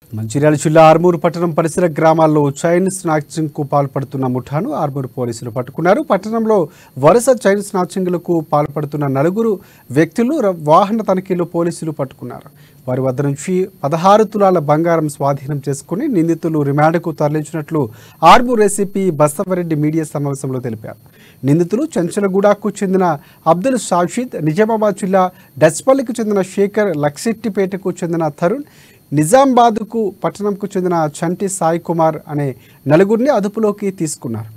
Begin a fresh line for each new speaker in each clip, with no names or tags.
మంచిర్యాల జిల్లా ఆర్మూరు పట్టణం పరిసర గ్రామాల్లో చైన్ స్నాచింగ్ కు పాల్పడుతున్న ముఠాను ఆర్మూరు పోలీసులు పట్టుకున్నారు పట్టణంలో వరుస చైన్ స్నాచింగ్లకు పాల్పడుతున్న నలుగురు వ్యక్తులు ర- వాహన తనిఖీలు పోలీసులు పట్టుకున్నారు వారి వద్ద నుంచి పదహారు తులాల బంగారం స్వాధీనం చేసుకుని నిందితులు రిమాండ్కు తరలించినట్లు ఆర్మూర్ ఏసీపీ బస్తవరెడ్డి మీడియా సమావేశంలో తెలిపారు నిందితులు చెంచలగూడకు చెందిన అబ్దుల్ షాషిద్ నిజామాబాద్ జిల్లా డచ్పల్లికి చెందిన శేఖర్ లక్సిట్టిపేటకు చెందిన తరుణ్ నిజామాబాద్కు పట్టణంకు చెందిన చంటి సాయి కుమార్ అనే నలుగురిని అదుపులోకి తీసుకున్నారు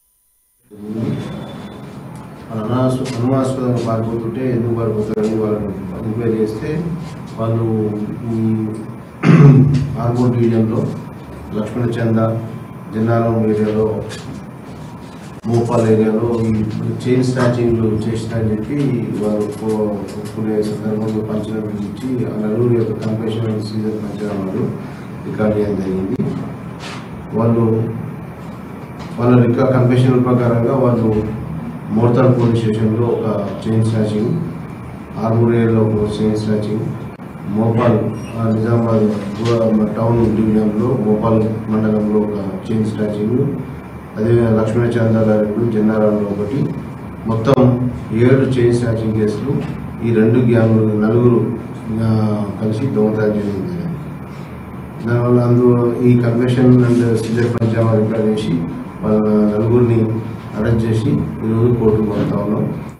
వాళ్ళు అనాస్ అనుమానాస్పదంగా పారిపోతుంటే ఎందుకు పారిపోతారని వాళ్ళని ఎంక్వైరీ చేస్తే వాళ్ళు ఈ ఆర్మూర్ డివిజన్లో లక్ష్మణ చంద జన్నారం ఏరియాలో మోపాల్ ఏరియాలో ఈ చైన్ స్నాచింగ్లు చేసినారని చెప్పి వారు ఒప్పు- ఒప్పుకునే సందర్భంలో పంచనామా ఇచ్చి ఆ నలుగురి యొక్క కంపెషన్ సీజన్ పంచనామాలు రికార్డ్ చేయడం జరిగింది వాళ్ళు వాళ్ళ రికా కన్ఫెషన్ ప్రకారంగా వాళ్ళు మోర్తాల్ పోలీస్ స్టేషన్లో ఒక చైన్ స్నాచింగ్ ఆర్మూర్ ఏరియాలో ఒక చైన్ స్నాచింగ్ మోపాల్ ఆ, నిజామాబాద్ గు- టౌన్ డివిజన్లో మోపాల్ మండలంలో ఒక చైన్ స్నాచింగ్ అదేవిధంగా లక్ష్మణచంద్ర రెండు జన్నారంలో ఒకటి మొత్తం ఏడు చైన్ స్నాచింగ్ కేసులు ఈ రెండు గ్యాంగులు నలుగురు ఆ, కలిసి దొంగతనం జరిగింది దానివల్ల అందులో ఈ confession and seizure panchanama record చేసి వాళ్ళ నలుగురిని అరెస్ట్ చేసి ఈరోజు కోర్టుకు పంపుతా ఉన్నాం